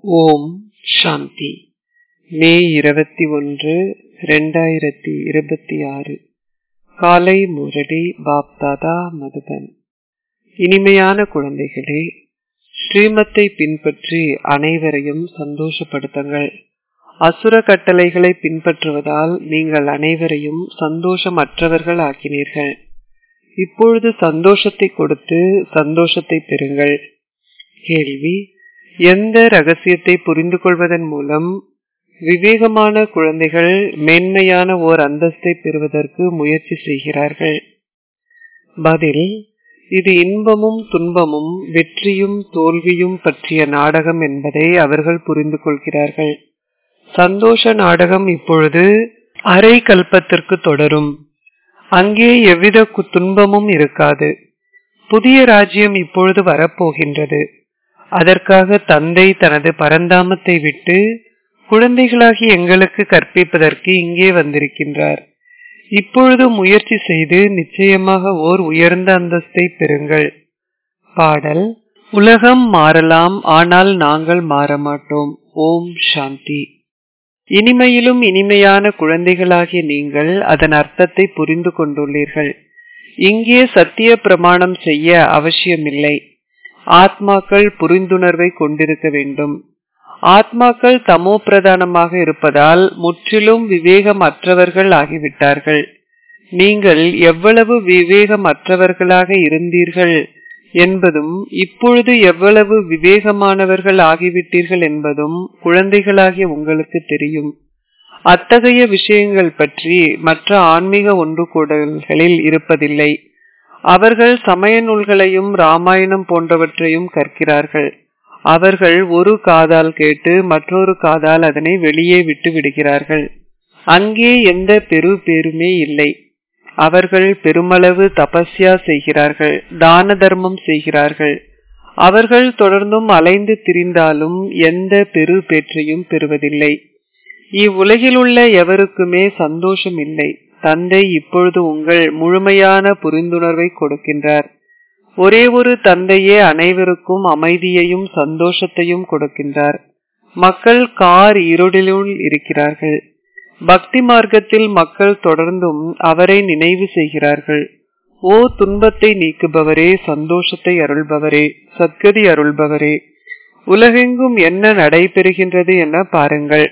ஓம் சாந்தி மே இருபத்தி ஒன்று ரெண்டாயிரத்தி இருபத்தி ஆறு காலை முரடி பாப்தாதா மதுபன் இனிமையான குழந்தைகளே ஸ்ரீமத்தை பின்பற்றி அனைவரையும் சந்தோஷப்படுத்துங்கள் அசுர கட்டளைகளை பின்பற்றுவதால் நீங்கள் அனைவரையும் சந்தோஷமற்றவர்கள் ஆக்கினீர்கள் இப்பொழுது சந்தோஷத்தை கொடுத்து சந்தோஷத்தை பெறுங்கள் கேள்வி எந்த ரகசியத்தை புரிந்து கொள்வதன் மூலம் விவேகமான குழந்தைகள் மேன்மையான ஓர் அந்தஸ்தை பெறுவதற்கு முயற்சி செய்கிறார்கள் பதில் இது இன்பமும் துன்பமும் வெற்றியும் தோல்வியும் பற்றிய நாடகம் என்பதை அவர்கள் புரிந்து கொள்கிறார்கள் சந்தோஷ நாடகம் இப்பொழுது அரை கல்பத்திற்கு தொடரும் அங்கே எவ்வித துன்பமும் இருக்காது புதிய ராஜ்யம் இப்பொழுது வரப்போகின்றது அதற்காக தந்தை தனது பரந்தாமத்தை விட்டு குழந்தைகளாகி எங்களுக்கு கற்பிப்பதற்கு இங்கே வந்திருக்கின்றார் இப்பொழுது முயற்சி செய்து நிச்சயமாக ஓர் உயர்ந்த அந்தஸ்தை பெறுங்கள் பாடல் உலகம் மாறலாம் ஆனால் நாங்கள் மாற மாட்டோம் ஓம் சாந்தி இனிமையிலும் இனிமையான குழந்தைகளாகிய நீங்கள் அதன் அர்த்தத்தை புரிந்து கொண்டுள்ளீர்கள் இங்கே சத்திய பிரமாணம் செய்ய அவசியமில்லை ஆத்மாக்கள் புரிந்துணர்வை கொண்டிருக்க வேண்டும் ஆத்மாக்கள் தமோ பிரதானமாக இருப்பதால் முற்றிலும் விவேகமற்றவர்கள் ஆகிவிட்டார்கள் நீங்கள் எவ்வளவு விவேகமற்றவர்களாக இருந்தீர்கள் என்பதும் இப்பொழுது எவ்வளவு விவேகமானவர்கள் ஆகிவிட்டீர்கள் என்பதும் குழந்தைகளாகிய உங்களுக்கு தெரியும் அத்தகைய விஷயங்கள் பற்றி மற்ற ஆன்மீக ஒன்று கூடல்களில் இருப்பதில்லை அவர்கள் சமய நூல்களையும் ராமாயணம் போன்றவற்றையும் கற்கிறார்கள் அவர்கள் ஒரு காதால் கேட்டு மற்றொரு காதால் அதனை வெளியே விட்டு விடுகிறார்கள் அங்கே எந்த பெரு பேருமே இல்லை அவர்கள் பெருமளவு தபஸ்யா செய்கிறார்கள் தான தர்மம் செய்கிறார்கள் அவர்கள் தொடர்ந்தும் அலைந்து திரிந்தாலும் எந்த பெரு பேற்றையும் பெறுவதில்லை இவ்வுலகில் உள்ள எவருக்குமே சந்தோஷம் இல்லை தந்தை இப்பொழுது உங்கள் முழுமையான புரிந்துணர்வை கொடுக்கின்றார் ஒரே ஒரு தந்தையே அனைவருக்கும் அமைதியையும் சந்தோஷத்தையும் கொடுக்கின்றார் மக்கள் கார் இருளிலுள் இருக்கிறார்கள் பக்தி மார்க்கத்தில் மக்கள் தொடர்ந்தும் அவரை நினைவு செய்கிறார்கள் ஓ துன்பத்தை நீக்குபவரே சந்தோஷத்தை அருள்பவரே சத்கதி அருள்பவரே உலகெங்கும் என்ன நடைபெறுகின்றது என பாருங்கள்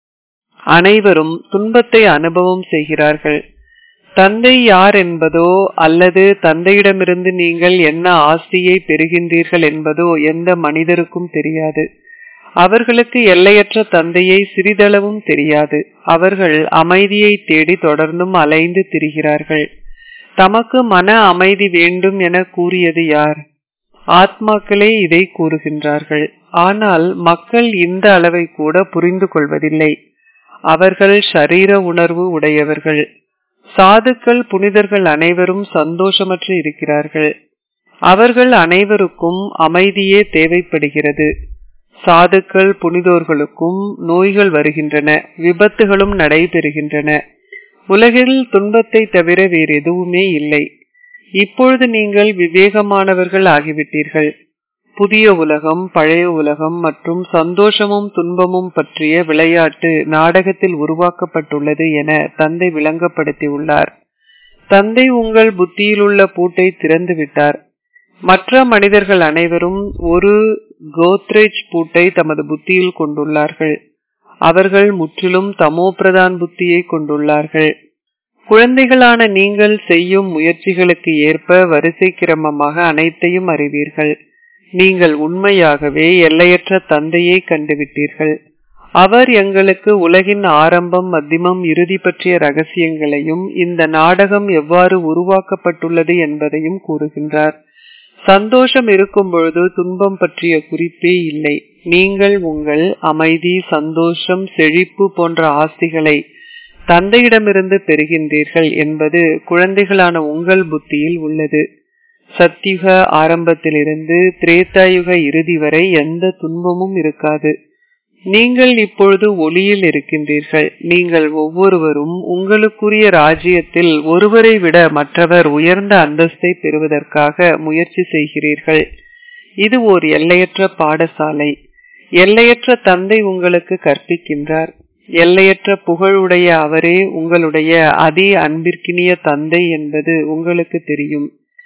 அனைவரும் துன்பத்தை அனுபவம் செய்கிறார்கள் தந்தை யார் என்பதோ அல்லது தந்தையிடமிருந்து நீங்கள் என்ன ஆஸ்தியை பெறுகின்றீர்கள் என்பதோ எந்த மனிதருக்கும் தெரியாது அவர்களுக்கு எல்லையற்ற தந்தையை சிறிதளவும் தெரியாது அவர்கள் அமைதியை தேடி தொடர்ந்தும் அலைந்து திரிகிறார்கள் தமக்கு மன அமைதி வேண்டும் என கூறியது யார் ஆத்மாக்களே இதை கூறுகின்றார்கள் ஆனால் மக்கள் இந்த அளவை கூட புரிந்து கொள்வதில்லை அவர்கள் ஷரீர உணர்வு உடையவர்கள் சாதுக்கள் புனிதர்கள் அனைவரும் சந்தோஷமற்று இருக்கிறார்கள் அவர்கள் அனைவருக்கும் அமைதியே தேவைப்படுகிறது சாதுக்கள் புனிதோர்களுக்கும் நோய்கள் வருகின்றன விபத்துகளும் நடைபெறுகின்றன உலகில் துன்பத்தை தவிர வேறு எதுவுமே இல்லை இப்பொழுது நீங்கள் விவேகமானவர்கள் ஆகிவிட்டீர்கள் புதிய உலகம் பழைய உலகம் மற்றும் சந்தோஷமும் துன்பமும் பற்றிய விளையாட்டு நாடகத்தில் உருவாக்கப்பட்டுள்ளது என தந்தை விளங்கப்படுத்தியுள்ளார் தந்தை உங்கள் புத்தியில் உள்ள பூட்டை திறந்து விட்டார் மற்ற மனிதர்கள் அனைவரும் ஒரு கோத்ரேஜ் பூட்டை தமது புத்தியில் கொண்டுள்ளார்கள் அவர்கள் முற்றிலும் தமோ பிரதான் புத்தியை கொண்டுள்ளார்கள் குழந்தைகளான நீங்கள் செய்யும் முயற்சிகளுக்கு ஏற்ப வரிசை கிரமமாக அனைத்தையும் அறிவீர்கள் நீங்கள் உண்மையாகவே எல்லையற்ற தந்தையை கண்டுவிட்டீர்கள் அவர் எங்களுக்கு உலகின் ஆரம்பம் மத்தியமம் இறுதி பற்றிய ரகசியங்களையும் இந்த நாடகம் எவ்வாறு உருவாக்கப்பட்டுள்ளது என்பதையும் கூறுகின்றார் சந்தோஷம் இருக்கும் பொழுது துன்பம் பற்றிய குறிப்பே இல்லை நீங்கள் உங்கள் அமைதி சந்தோஷம் செழிப்பு போன்ற ஆஸ்திகளை தந்தையிடமிருந்து பெறுகின்றீர்கள் என்பது குழந்தைகளான உங்கள் புத்தியில் உள்ளது சத்தியுக ஆரம்பத்திலிருந்து திரேத்தாயுக இறுதி வரை எந்த துன்பமும் இருக்காது நீங்கள் இப்பொழுது ஒளியில் இருக்கின்றீர்கள் நீங்கள் ஒவ்வொருவரும் உங்களுக்குரிய ராஜ்யத்தில் ஒருவரை விட மற்றவர் உயர்ந்த அந்தஸ்தை பெறுவதற்காக முயற்சி செய்கிறீர்கள் இது ஓர் எல்லையற்ற பாடசாலை எல்லையற்ற தந்தை உங்களுக்கு கற்பிக்கின்றார் எல்லையற்ற புகழுடைய அவரே உங்களுடைய அதி அன்பிற்கினிய தந்தை என்பது உங்களுக்கு தெரியும்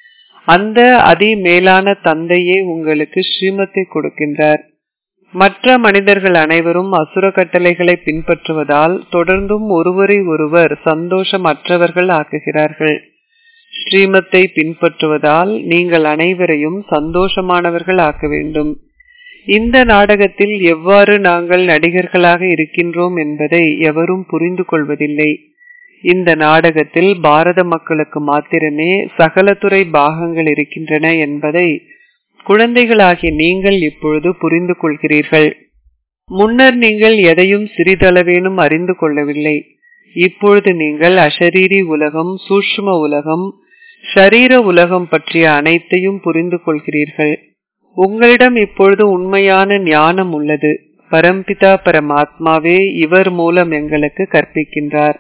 அந்த அதி மேலான தந்தையே உங்களுக்கு ஸ்ரீமத்தை கொடுக்கின்றார் மற்ற மனிதர்கள் அனைவரும் அசுர கட்டளைகளை பின்பற்றுவதால் தொடர்ந்தும் ஒருவரை ஒருவர் சந்தோஷமற்றவர்கள் ஆக்குகிறார்கள் ஸ்ரீமத்தை பின்பற்றுவதால் நீங்கள் அனைவரையும் சந்தோஷமானவர்கள் ஆக்க வேண்டும் இந்த நாடகத்தில் எவ்வாறு நாங்கள் நடிகர்களாக இருக்கின்றோம் என்பதை எவரும் புரிந்து கொள்வதில்லை இந்த நாடகத்தில் பாரத மக்களுக்கு மாத்திரமே சகலத்துறை பாகங்கள் இருக்கின்றன என்பதை குழந்தைகளாகிய நீங்கள் இப்பொழுது புரிந்து கொள்கிறீர்கள் முன்னர் நீங்கள் எதையும் சிறிதளவேனும் அறிந்து கொள்ளவில்லை இப்பொழுது நீங்கள் அஷரீரி உலகம் சூஷ்ம உலகம் ஷரீர உலகம் பற்றிய அனைத்தையும் புரிந்து கொள்கிறீர்கள் உங்களிடம் இப்பொழுது உண்மையான ஞானம் உள்ளது பரம்பிதா பரமாத்மாவே இவர் மூலம் எங்களுக்கு கற்பிக்கின்றார்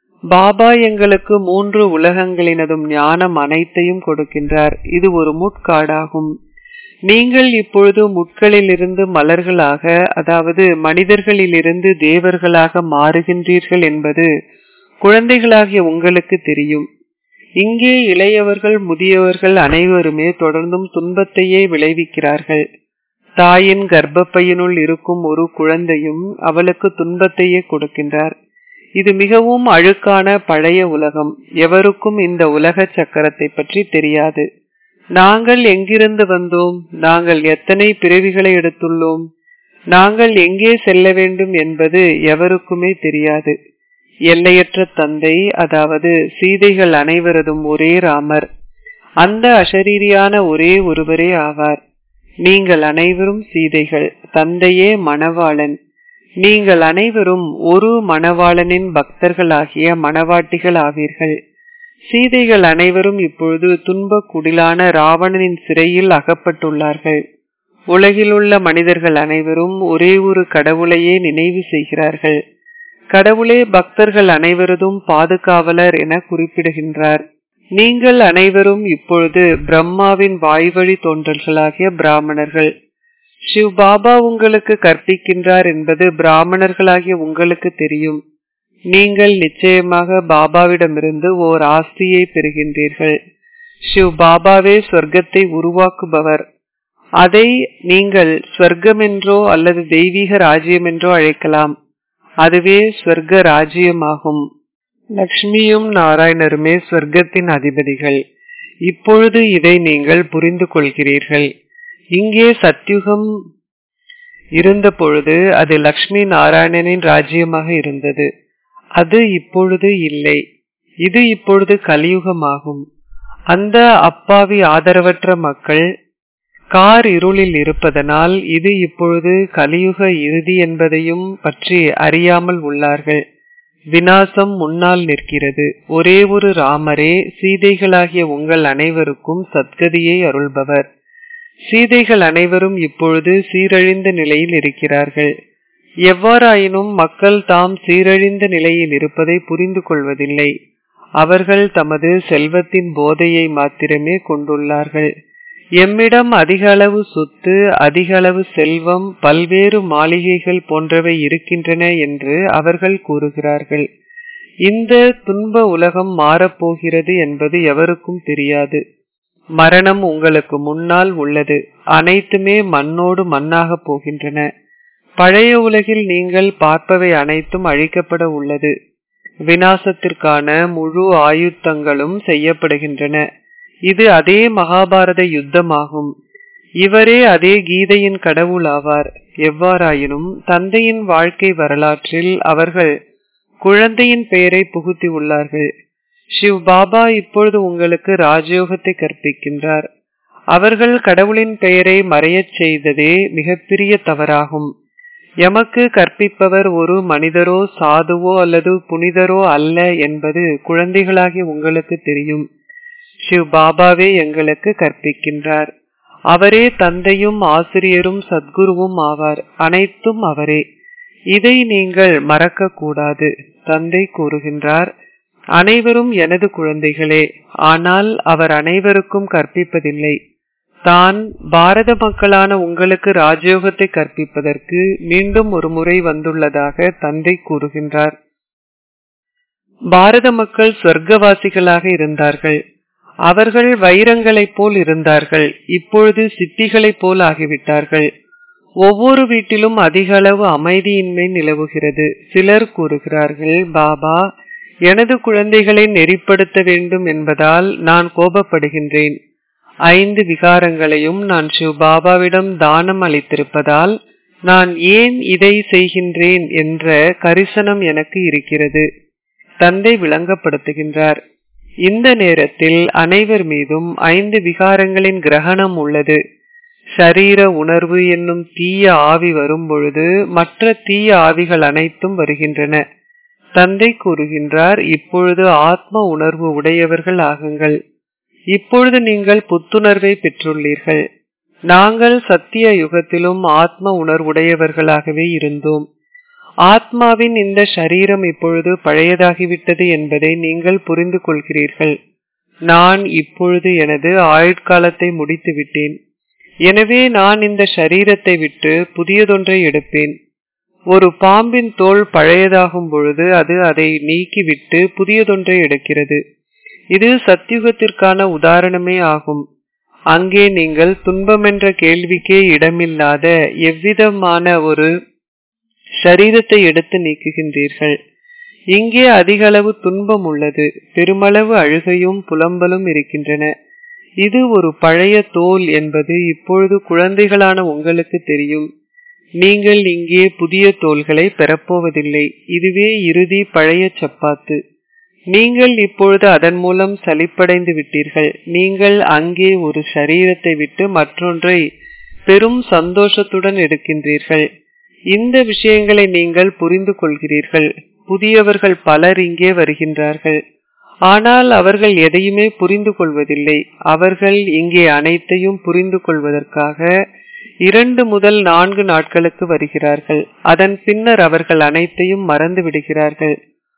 பாபா எங்களுக்கு மூன்று உலகங்களினதும் ஞானம் அனைத்தையும் கொடுக்கின்றார் இது ஒரு முட்காடாகும் நீங்கள் இப்பொழுது முட்களிலிருந்து மலர்களாக அதாவது மனிதர்களிலிருந்து தேவர்களாக மாறுகின்றீர்கள் என்பது குழந்தைகளாகிய உங்களுக்கு தெரியும் இங்கே இளையவர்கள் முதியவர்கள் அனைவருமே தொடர்ந்தும் துன்பத்தையே விளைவிக்கிறார்கள் தாயின் கர்ப்பப்பையினுள் இருக்கும் ஒரு குழந்தையும் அவளுக்கு துன்பத்தையே கொடுக்கின்றார் இது மிகவும் அழுக்கான பழைய உலகம் எவருக்கும் இந்த உலக சக்கரத்தை பற்றி தெரியாது நாங்கள் எங்கிருந்து வந்தோம் நாங்கள் எத்தனை பிறவிகளை எடுத்துள்ளோம் நாங்கள் எங்கே செல்ல வேண்டும் என்பது எவருக்குமே தெரியாது எல்லையற்ற தந்தை அதாவது சீதைகள் அனைவரதும் ஒரே ராமர் அந்த அஷரீரியான ஒரே ஒருவரே ஆவார் நீங்கள் அனைவரும் சீதைகள் தந்தையே மணவாளன் நீங்கள் அனைவரும் ஒரு மணவாளனின் பக்தர்களாகிய மணவாட்டிகள் ஆவீர்கள் சீதைகள் அனைவரும் இப்பொழுது துன்ப குடிலான ராவணனின் சிறையில் அகப்பட்டுள்ளார்கள் உலகிலுள்ள மனிதர்கள் அனைவரும் ஒரே ஒரு கடவுளையே நினைவு செய்கிறார்கள் கடவுளே பக்தர்கள் அனைவரதும் பாதுகாவலர் என குறிப்பிடுகின்றார் நீங்கள் அனைவரும் இப்பொழுது பிரம்மாவின் வாய்வழி தோன்றல்களாகிய பிராமணர்கள் சிவ் பாபா உங்களுக்கு கற்பிக்கின்றார் என்பது பிராமணர்களாகிய உங்களுக்கு தெரியும் நீங்கள் நிச்சயமாக பாபாவிடமிருந்து ஓர் ஆஸ்தியை பெறுகின்றீர்கள் சிவ் பாபாவே சொர்க்கத்தை உருவாக்குபவர் அதை நீங்கள் ஸ்வர்க்கம் என்றோ அல்லது தெய்வீக ராஜ்யம் என்றோ அழைக்கலாம் அதுவே ஸ்வர்க்க ராஜ்யமாகும் லக்ஷ்மியும் நாராயணருமே ஸ்வர்க்கத்தின் அதிபதிகள் இப்பொழுது இதை நீங்கள் புரிந்து கொள்கிறீர்கள் இங்கே சத்யுகம் இருந்த பொழுது அது லக்ஷ்மி நாராயணனின் ராஜ்யமாக இருந்தது அது இப்பொழுது இல்லை இது இப்பொழுது கலியுகமாகும் அந்த அப்பாவி ஆதரவற்ற மக்கள் கார் இருளில் இருப்பதனால் இது இப்பொழுது கலியுக இறுதி என்பதையும் பற்றி அறியாமல் உள்ளார்கள் வினாசம் முன்னால் நிற்கிறது ஒரே ஒரு ராமரே சீதைகளாகிய உங்கள் அனைவருக்கும் சத்கதியை அருள்பவர் சீதைகள் அனைவரும் இப்பொழுது சீரழிந்த நிலையில் இருக்கிறார்கள் எவ்வாறாயினும் மக்கள் தாம் சீரழிந்த நிலையில் இருப்பதை புரிந்து கொள்வதில்லை அவர்கள் தமது செல்வத்தின் போதையை மாத்திரமே கொண்டுள்ளார்கள் எம்மிடம் அதிக அளவு சொத்து அதிக அளவு செல்வம் பல்வேறு மாளிகைகள் போன்றவை இருக்கின்றன என்று அவர்கள் கூறுகிறார்கள் இந்த துன்ப உலகம் மாறப்போகிறது என்பது எவருக்கும் தெரியாது மரணம் உங்களுக்கு முன்னால் உள்ளது அனைத்துமே மண்ணோடு மண்ணாக போகின்றன பழைய உலகில் நீங்கள் பார்ப்பவை அனைத்தும் அழிக்கப்பட உள்ளது வினாசத்திற்கான முழு ஆயுத்தங்களும் செய்யப்படுகின்றன இது அதே மகாபாரத யுத்தமாகும் இவரே அதே கீதையின் கடவுள் ஆவார் எவ்வாறாயினும் தந்தையின் வாழ்க்கை வரலாற்றில் அவர்கள் குழந்தையின் பெயரை புகுத்தி உள்ளார்கள் சிவ் பாபா இப்பொழுது உங்களுக்கு ராஜயோகத்தை கற்பிக்கின்றார் அவர்கள் கடவுளின் பெயரை மறையச் செய்ததே மிகப்பெரிய தவறாகும் எமக்கு கற்பிப்பவர் ஒரு மனிதரோ சாதுவோ அல்லது புனிதரோ அல்ல என்பது குழந்தைகளாகி உங்களுக்கு தெரியும் சிவ் பாபாவே எங்களுக்கு கற்பிக்கின்றார் அவரே தந்தையும் ஆசிரியரும் சத்குருவும் ஆவார் அனைத்தும் அவரே இதை நீங்கள் மறக்க கூடாது தந்தை கூறுகின்றார் அனைவரும் எனது குழந்தைகளே ஆனால் அவர் அனைவருக்கும் கற்பிப்பதில்லை தான் பாரத மக்களான உங்களுக்கு ராஜயோகத்தை கற்பிப்பதற்கு மீண்டும் ஒரு முறை வந்துள்ளதாக தந்தை கூறுகின்றார் பாரத மக்கள் சொர்க்கவாசிகளாக இருந்தார்கள் அவர்கள் வைரங்களைப் போல் இருந்தார்கள் இப்பொழுது சிப்பிகளைப் போல் ஆகிவிட்டார்கள் ஒவ்வொரு வீட்டிலும் அதிக அளவு அமைதியின்மை நிலவுகிறது சிலர் கூறுகிறார்கள் பாபா எனது குழந்தைகளை நெறிப்படுத்த வேண்டும் என்பதால் நான் கோபப்படுகின்றேன் ஐந்து விகாரங்களையும் நான் சிவ பாபாவிடம் தானம் அளித்திருப்பதால் நான் ஏன் இதை செய்கின்றேன் என்ற கரிசனம் எனக்கு இருக்கிறது தந்தை விளங்கப்படுத்துகின்றார் இந்த நேரத்தில் அனைவர் மீதும் ஐந்து விகாரங்களின் கிரகணம் உள்ளது ஷரீர உணர்வு என்னும் தீய ஆவி வரும் பொழுது மற்ற தீய ஆவிகள் அனைத்தும் வருகின்றன தந்தை கூறுகின்றார் இப்பொழுது ஆத்ம உணர்வு உடையவர்கள் ஆகுங்கள் இப்பொழுது நீங்கள் புத்துணர்வை பெற்றுள்ளீர்கள் நாங்கள் சத்திய யுகத்திலும் ஆத்ம உணர்வுடையவர்களாகவே இருந்தோம் ஆத்மாவின் இந்த சரீரம் இப்பொழுது பழையதாகிவிட்டது என்பதை நீங்கள் புரிந்து கொள்கிறீர்கள் நான் இப்பொழுது எனது ஆயுட்காலத்தை முடித்து விட்டேன் எனவே நான் இந்த சரீரத்தை விட்டு புதியதொன்றை எடுப்பேன் ஒரு பாம்பின் தோல் பழையதாகும் பொழுது அது அதை நீக்கிவிட்டு புதியதொன்றை எடுக்கிறது இது சத்தியுகத்திற்கான உதாரணமே ஆகும் அங்கே நீங்கள் துன்பமென்ற கேள்விக்கே இடமில்லாத எவ்விதமான ஒரு சரீரத்தை எடுத்து நீக்குகின்றீர்கள் இங்கே அதிக அளவு துன்பம் உள்ளது பெருமளவு அழுகையும் புலம்பலும் இருக்கின்றன இது ஒரு பழைய தோல் என்பது இப்பொழுது குழந்தைகளான உங்களுக்கு தெரியும் நீங்கள் இங்கே புதிய தோள்களை பெறப்போவதில்லை இதுவே இறுதி பழைய சப்பாத்து நீங்கள் இப்பொழுது அதன் மூலம் சலிப்படைந்து விட்டீர்கள் நீங்கள் அங்கே ஒரு சரீரத்தை விட்டு மற்றொன்றை பெரும் சந்தோஷத்துடன் எடுக்கின்றீர்கள் இந்த விஷயங்களை நீங்கள் புரிந்து கொள்கிறீர்கள் புதியவர்கள் பலர் இங்கே வருகின்றார்கள் ஆனால் அவர்கள் எதையுமே புரிந்து கொள்வதில்லை அவர்கள் இங்கே அனைத்தையும் புரிந்து கொள்வதற்காக இரண்டு முதல் நான்கு நாட்களுக்கு வருகிறார்கள் அதன் பின்னர் அவர்கள் அனைத்தையும் மறந்து விடுகிறார்கள்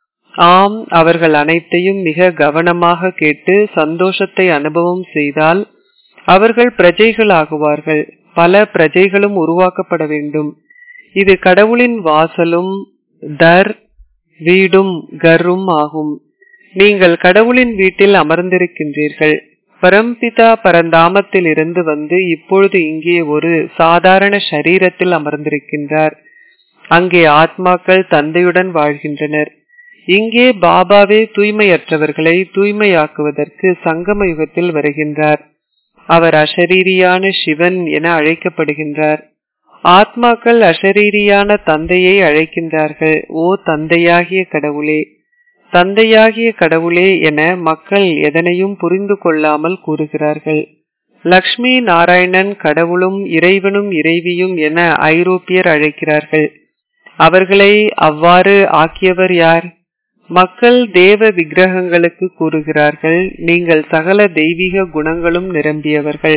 ஆம் அவர்கள் அனைத்தையும் மிக கவனமாக கேட்டு சந்தோஷத்தை அனுபவம் செய்தால் அவர்கள் பிரஜைகள் ஆகுவார்கள் பல பிரஜைகளும் உருவாக்கப்பட வேண்டும் இது கடவுளின் வாசலும் தர் வீடும் கரும் ஆகும் நீங்கள் கடவுளின் வீட்டில் அமர்ந்திருக்கின்றீர்கள் பரம்பிதா பரந்தாமத்தில் இருந்து வந்து இப்பொழுது இங்கே ஒரு சாதாரண சரீரத்தில் அமர்ந்திருக்கின்றார் அங்கே ஆத்மாக்கள் தந்தையுடன் வாழ்கின்றனர் இங்கே பாபாவே தூய்மையற்றவர்களை தூய்மையாக்குவதற்கு சங்கம யுகத்தில் வருகின்றார் அவர் அஷரீரியான சிவன் என அழைக்கப்படுகின்றார் ஆத்மாக்கள் அஷரீரியான தந்தையை அழைக்கின்றார்கள் ஓ தந்தையாகிய கடவுளே தந்தையாகிய கடவுளே என மக்கள் எதனையும் புரிந்து கொள்ளாமல் கூறுகிறார்கள் லக்ஷ்மி நாராயணன் கடவுளும் இறைவனும் இறைவியும் என ஐரோப்பியர் அழைக்கிறார்கள் அவர்களை அவ்வாறு ஆக்கியவர் யார் மக்கள் தேவ விக்கிரகங்களுக்கு கூறுகிறார்கள் நீங்கள் சகல தெய்வீக குணங்களும் நிரம்பியவர்கள்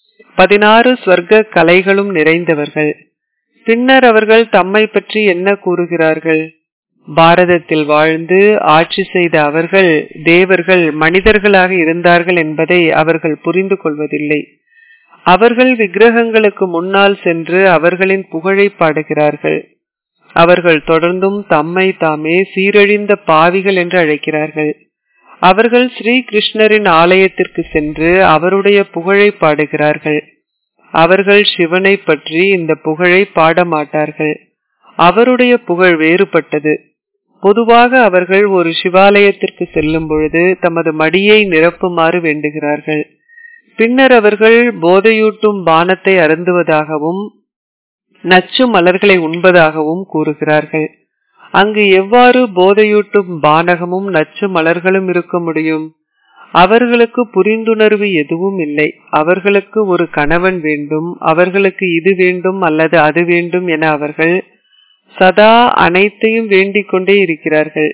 பதினாறு ஸ்வர்க்க கலைகளும் நிறைந்தவர்கள் பின்னர் அவர்கள் தம்மை பற்றி என்ன கூறுகிறார்கள் பாரதத்தில் வாழ்ந்து ஆட்சி செய்த அவர்கள் தேவர்கள் மனிதர்களாக இருந்தார்கள் என்பதை அவர்கள் புரிந்து கொள்வதில்லை அவர்கள் விக்கிரகங்களுக்கு முன்னால் சென்று அவர்களின் புகழை பாடுகிறார்கள் அவர்கள் தொடர்ந்தும் தம்மை தாமே சீரழிந்த பாவிகள் என்று அழைக்கிறார்கள் அவர்கள் ஸ்ரீ கிருஷ்ணரின் ஆலயத்திற்கு சென்று அவருடைய புகழை பாடுகிறார்கள் அவர்கள் சிவனை பற்றி இந்த புகழை பாட மாட்டார்கள் அவருடைய புகழ் வேறுபட்டது பொதுவாக அவர்கள் ஒரு சிவாலயத்திற்கு செல்லும் பொழுது தமது மடியை நிரப்புமாறு வேண்டுகிறார்கள் பின்னர் அவர்கள் போதையூட்டும் பானத்தை அருந்துவதாகவும் நச்சு மலர்களை உண்பதாகவும் கூறுகிறார்கள் அங்கு எவ்வாறு போதையூட்டும் பானகமும் நச்சு மலர்களும் இருக்க முடியும் அவர்களுக்கு புரிந்துணர்வு எதுவும் இல்லை அவர்களுக்கு ஒரு கணவன் வேண்டும் அவர்களுக்கு இது வேண்டும் அல்லது அது வேண்டும் என அவர்கள் சதா அனைத்தையும் வேண்டிக் கொண்டே இருக்கிறார்கள்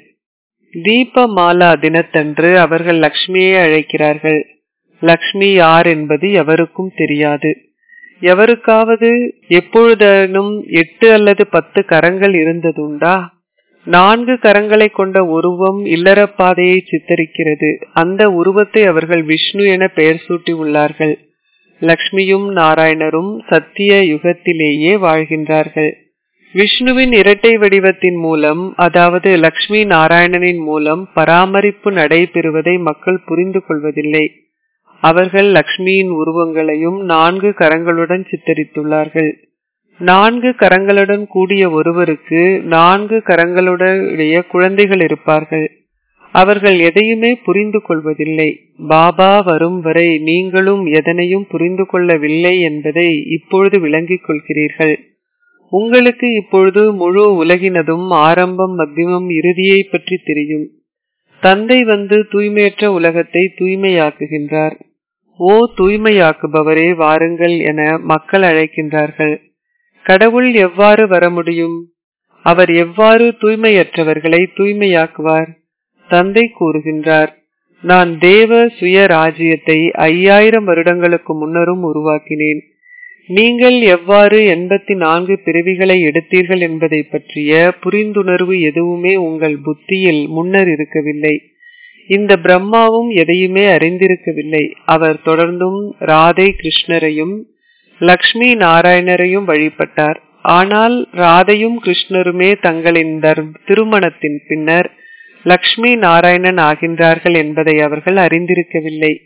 தீப மாலா தினத்தன்று அவர்கள் லக்ஷ்மியை அழைக்கிறார்கள் லக்ஷ்மி யார் என்பது எவருக்கும் தெரியாது எவருக்காவது எப்பொழுதனும் எட்டு அல்லது பத்து கரங்கள் இருந்ததுண்டா நான்கு கரங்களை கொண்ட உருவம் இல்லற பாதையை சித்தரிக்கிறது அந்த உருவத்தை அவர்கள் விஷ்ணு என பெயர் சூட்டி உள்ளார்கள் லக்ஷ்மியும் நாராயணரும் சத்திய யுகத்திலேயே வாழ்கின்றார்கள் விஷ்ணுவின் இரட்டை வடிவத்தின் மூலம் அதாவது லக்ஷ்மி நாராயணனின் மூலம் பராமரிப்பு நடைபெறுவதை மக்கள் புரிந்து கொள்வதில்லை அவர்கள் லக்ஷ்மியின் உருவங்களையும் நான்கு கரங்களுடன் சித்தரித்துள்ளார்கள் நான்கு கரங்களுடன் கூடிய ஒருவருக்கு நான்கு கரங்களுடைய குழந்தைகள் இருப்பார்கள் அவர்கள் எதையுமே புரிந்து கொள்வதில்லை பாபா வரும் வரை நீங்களும் எதனையும் புரிந்து கொள்ளவில்லை என்பதை இப்பொழுது விளங்கிக் கொள்கிறீர்கள் உங்களுக்கு இப்பொழுது முழு உலகினதும் ஆரம்பம் மத்தியமம் இறுதியை பற்றி தெரியும் தந்தை வந்து தூய்மையற்ற உலகத்தை தூய்மையாக்குகின்றார் ஓ தூய்மையாக்குபவரே வாருங்கள் என மக்கள் அழைக்கின்றார்கள் கடவுள் எவ்வாறு வர முடியும் அவர் எவ்வாறு தூய்மையற்றவர்களை தூய்மையாக்குவார் தந்தை கூறுகின்றார் நான் தேவ சுய ராஜ்யத்தை ஐயாயிரம் வருடங்களுக்கு முன்னரும் உருவாக்கினேன் நீங்கள் எவ்வாறு எண்பத்தி நான்கு பிறவிகளை எடுத்தீர்கள் என்பதை பற்றிய புரிந்துணர்வு எதுவுமே உங்கள் புத்தியில் முன்னர் இருக்கவில்லை இந்த பிரம்மாவும் எதையுமே அறிந்திருக்கவில்லை அவர் தொடர்ந்தும் ராதை கிருஷ்ணரையும் லக்ஷ்மி நாராயணரையும் வழிபட்டார் ஆனால் ராதையும் கிருஷ்ணருமே தங்களின் திருமணத்தின் பின்னர் லக்ஷ்மி நாராயணன் ஆகின்றார்கள் என்பதை அவர்கள் அறிந்திருக்கவில்லை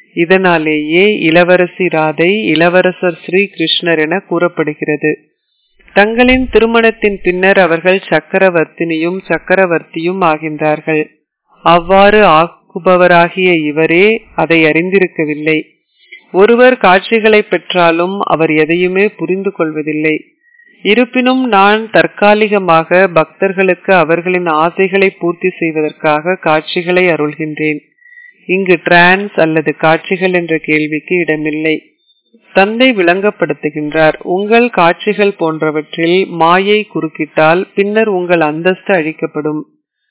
இதனாலேயே இளவரசி ராதை இளவரசர் ஸ்ரீ கிருஷ்ணர் என கூறப்படுகிறது தங்களின் திருமணத்தின் பின்னர் அவர்கள் சக்கரவர்த்தினியும் சக்கரவர்த்தியும் ஆகின்றார்கள் அவ்வாறு ஆக்குபவராகிய இவரே அதை அறிந்திருக்கவில்லை ஒருவர் காட்சிகளை பெற்றாலும் அவர் எதையுமே புரிந்து கொள்வதில்லை இருப்பினும் நான் தற்காலிகமாக பக்தர்களுக்கு அவர்களின் ஆசைகளை பூர்த்தி செய்வதற்காக காட்சிகளை அருள்கின்றேன் இங்கு டிரான்ஸ் அல்லது காட்சிகள் என்ற கேள்விக்கு இடமில்லை தந்தை விளங்கப்படுத்துகின்றார் உங்கள் காட்சிகள் போன்றவற்றில் மாயை குறுக்கிட்டால் பின்னர் உங்கள் அந்தஸ்து அழிக்கப்படும்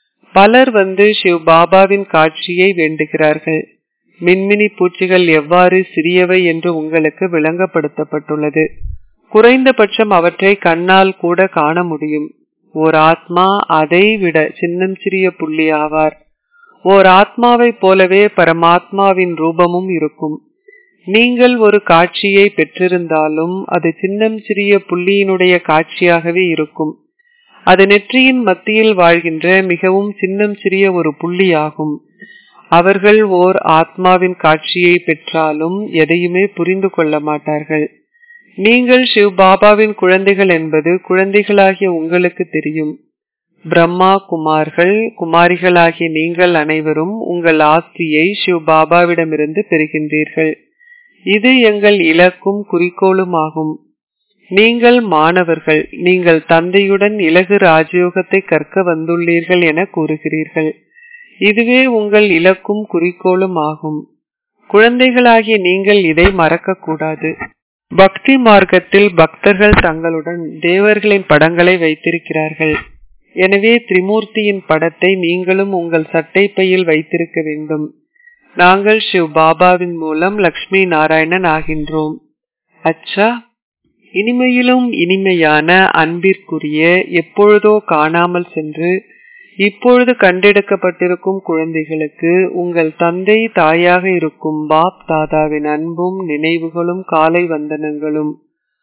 பலர் வந்து சிவ் பாபாவின் காட்சியை வேண்டுகிறார்கள் மின்மினி பூச்சிகள் எவ்வாறு சிறியவை என்று உங்களுக்கு விளங்கப்படுத்தப்பட்டுள்ளது குறைந்தபட்சம் அவற்றை கண்ணால் கூட காண முடியும் ஓர் ஆத்மா அதை விட சின்னம் சிறிய புள்ளி ஆவார் ஓர் ஆத்மாவைப் போலவே பரமாத்மாவின் ரூபமும் இருக்கும் நீங்கள் ஒரு காட்சியை பெற்றிருந்தாலும் அது சின்னம் சிறிய புள்ளியினுடைய காட்சியாகவே இருக்கும் அது நெற்றியின் மத்தியில் வாழ்கின்ற மிகவும் சின்னம் சிறிய ஒரு புள்ளியாகும் அவர்கள் ஓர் ஆத்மாவின் காட்சியை பெற்றாலும் எதையுமே புரிந்து கொள்ள மாட்டார்கள் நீங்கள் சிவ் பாபாவின் குழந்தைகள் என்பது குழந்தைகளாகிய உங்களுக்கு தெரியும் பிரம்மா குமார்கள் குமாரிகளாகிய நீங்கள் அனைவரும் உங்கள் ஆஸ்தியை சிவ் பாபாவிடமிருந்து பெறுகின்றீர்கள் இது எங்கள் இலக்கும் குறிக்கோளும் ஆகும் நீங்கள் மாணவர்கள் நீங்கள் தந்தையுடன் இலகு ராஜயோகத்தை கற்க வந்துள்ளீர்கள் என கூறுகிறீர்கள் இதுவே உங்கள் இலக்கும் குறிக்கோளும் ஆகும் குழந்தைகளாகிய நீங்கள் இதை மறக்கக்கூடாது பக்தி மார்க்கத்தில் பக்தர்கள் தங்களுடன் தேவர்களின் படங்களை வைத்திருக்கிறார்கள் எனவே திரிமூர்த்தியின் படத்தை நீங்களும் உங்கள் சட்டை பையில் வைத்திருக்க வேண்டும் நாங்கள் சிவ் பாபாவின் மூலம் லக்ஷ்மி நாராயணன் ஆகின்றோம் அச்சா இனிமையிலும் இனிமையான அன்பிற்குரிய எப்பொழுதோ காணாமல் சென்று இப்பொழுது கண்டெடுக்கப்பட்டிருக்கும் குழந்தைகளுக்கு உங்கள் தந்தை தாயாக இருக்கும் பாப் தாதாவின் அன்பும் நினைவுகளும் காலை வந்தனங்களும்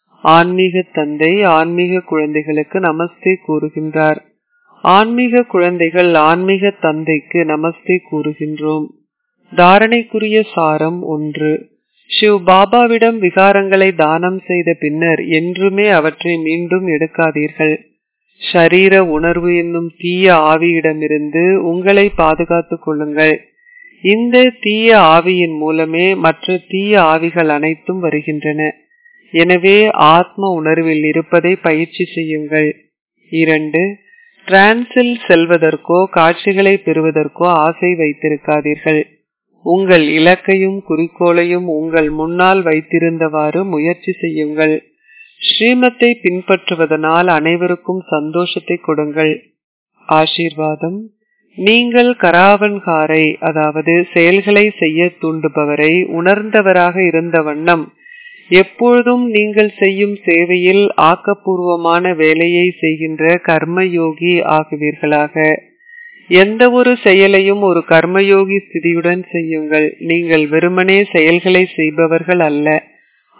ஆன்மீக தந்தை ஆன்மீக குழந்தைகளுக்கு நமஸ்தே கூறுகின்றார் ஆன்மீக குழந்தைகள் ஆன்மீக தந்தைக்கு நமஸ்தே கூறுகின்றோம் தாரணைக்குரிய சாரம் ஒன்று சிவ் பாபாவிடம் விகாரங்களை தானம் செய்த பின்னர் என்றுமே அவற்றை மீண்டும் எடுக்காதீர்கள் ஷரீர உணர்வு என்னும் தீய ஆவியிடமிருந்து உங்களை பாதுகாத்துக் கொள்ளுங்கள் இந்த தீய ஆவியின் மூலமே மற்ற தீய ஆவிகள் அனைத்தும் வருகின்றன எனவே ஆத்ம உணர்வில் இருப்பதை பயிற்சி செய்யுங்கள் இரண்டு டிரான்ஸில் செல்வதற்கோ காட்சிகளை பெறுவதற்கோ ஆசை வைத்திருக்காதீர்கள் உங்கள் இலக்கையும் குறிக்கோளையும் உங்கள் முன்னால் வைத்திருந்தவாறு முயற்சி செய்யுங்கள் ஸ்ரீமத்தை பின்பற்றுவதனால் அனைவருக்கும் சந்தோஷத்தை கொடுங்கள் ஆசீர்வாதம் நீங்கள் கராவன்காரை அதாவது செயல்களை செய்ய தூண்டுபவரை உணர்ந்தவராக இருந்த வண்ணம் எப்பொழுதும் நீங்கள் செய்யும் சேவையில் ஆக்கப்பூர்வமான வேலையை செய்கின்ற கர்மயோகி ஆகுவீர்களாக எந்த ஒரு செயலையும் ஒரு கர்மயோகி ஸ்திதியுடன் செய்யுங்கள் நீங்கள் வெறுமனே செயல்களை செய்பவர்கள் அல்ல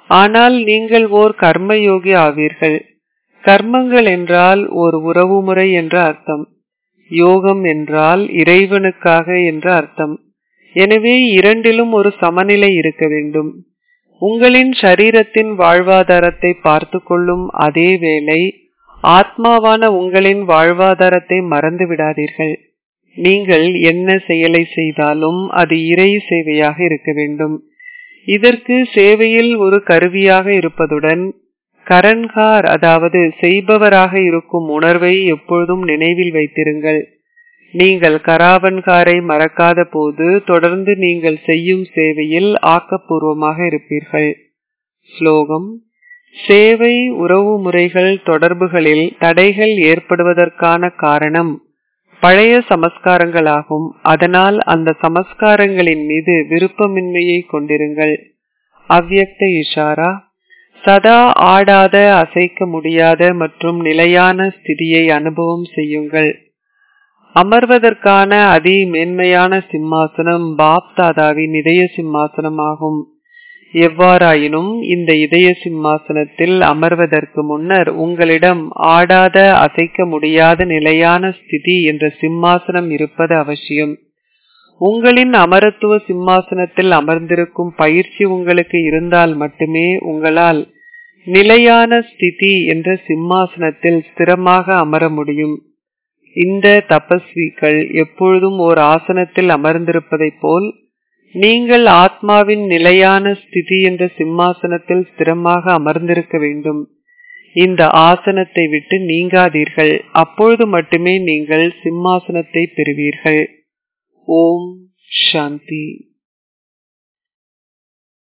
ஆனால் நீங்கள் ஓர் கர்மயோகி ஆவீர்கள் கர்மங்கள் என்றால் ஓர் உறவுமுறை என்ற அர்த்தம் யோகம் என்றால் இறைவனுக்காக என்ற அர்த்தம் எனவே இரண்டிலும் ஒரு சமநிலை இருக்க வேண்டும் உங்களின் சரீரத்தின் வாழ்வாதாரத்தை பார்த்து கொள்ளும் அதே வேளை ஆத்மாவான உங்களின் வாழ்வாதாரத்தை மறந்து விடாதீர்கள் நீங்கள் என்ன செயலை செய்தாலும் அது இறை சேவையாக இருக்க வேண்டும் இதற்கு சேவையில் ஒரு கருவியாக இருப்பதுடன் கரன்கார் அதாவது செய்பவராக இருக்கும் உணர்வை எப்பொழுதும் நினைவில் வைத்திருங்கள் நீங்கள் கராவன்காரை மறக்காத போது தொடர்ந்து நீங்கள் செய்யும் சேவையில் ஆக்கப்பூர்வமாக இருப்பீர்கள் ஸ்லோகம் சேவை உறவு முறைகள் தொடர்புகளில் தடைகள் ஏற்படுவதற்கான காரணம் பழைய சமஸ்காரங்களாகும் அதனால் அந்த சமஸ்காரங்களின் மீது விருப்பமின்மையை கொண்டிருங்கள் அவ்யக்த இஷாரா சதா ஆடாத அசைக்க முடியாத மற்றும் நிலையான ஸ்திதியை அனுபவம் செய்யுங்கள் அமர்வதற்கான அதி மேன்மையான சிம்மாசனம் பாப் தாதாவின் இதய சிம்மாசனம் ஆகும் எவ்வாறாயினும் இந்த இதய சிம்மாசனத்தில் அமர்வதற்கு முன்னர் உங்களிடம் ஆடாத அசைக்க முடியாத நிலையான ஸ்திதி என்ற சிம்மாசனம் இருப்பது அவசியம் உங்களின் அமரத்துவ சிம்மாசனத்தில் அமர்ந்திருக்கும் பயிற்சி உங்களுக்கு இருந்தால் மட்டுமே உங்களால் நிலையான ஸ்திதி என்ற சிம்மாசனத்தில் ஸ்திரமாக அமர முடியும் இந்த தபஸ்விகள் எப்பொழுதும் ஓர் ஆசனத்தில் அமர்ந்திருப்பதைப் போல் நீங்கள் ஆத்மாவின் நிலையான ஸ்திதி என்ற சிம்மாசனத்தில் ஸ்திரமாக அமர்ந்திருக்க வேண்டும் இந்த ஆசனத்தை விட்டு நீங்காதீர்கள் அப்பொழுது மட்டுமே நீங்கள் சிம்மாசனத்தை பெறுவீர்கள் ஓம் சாந்தி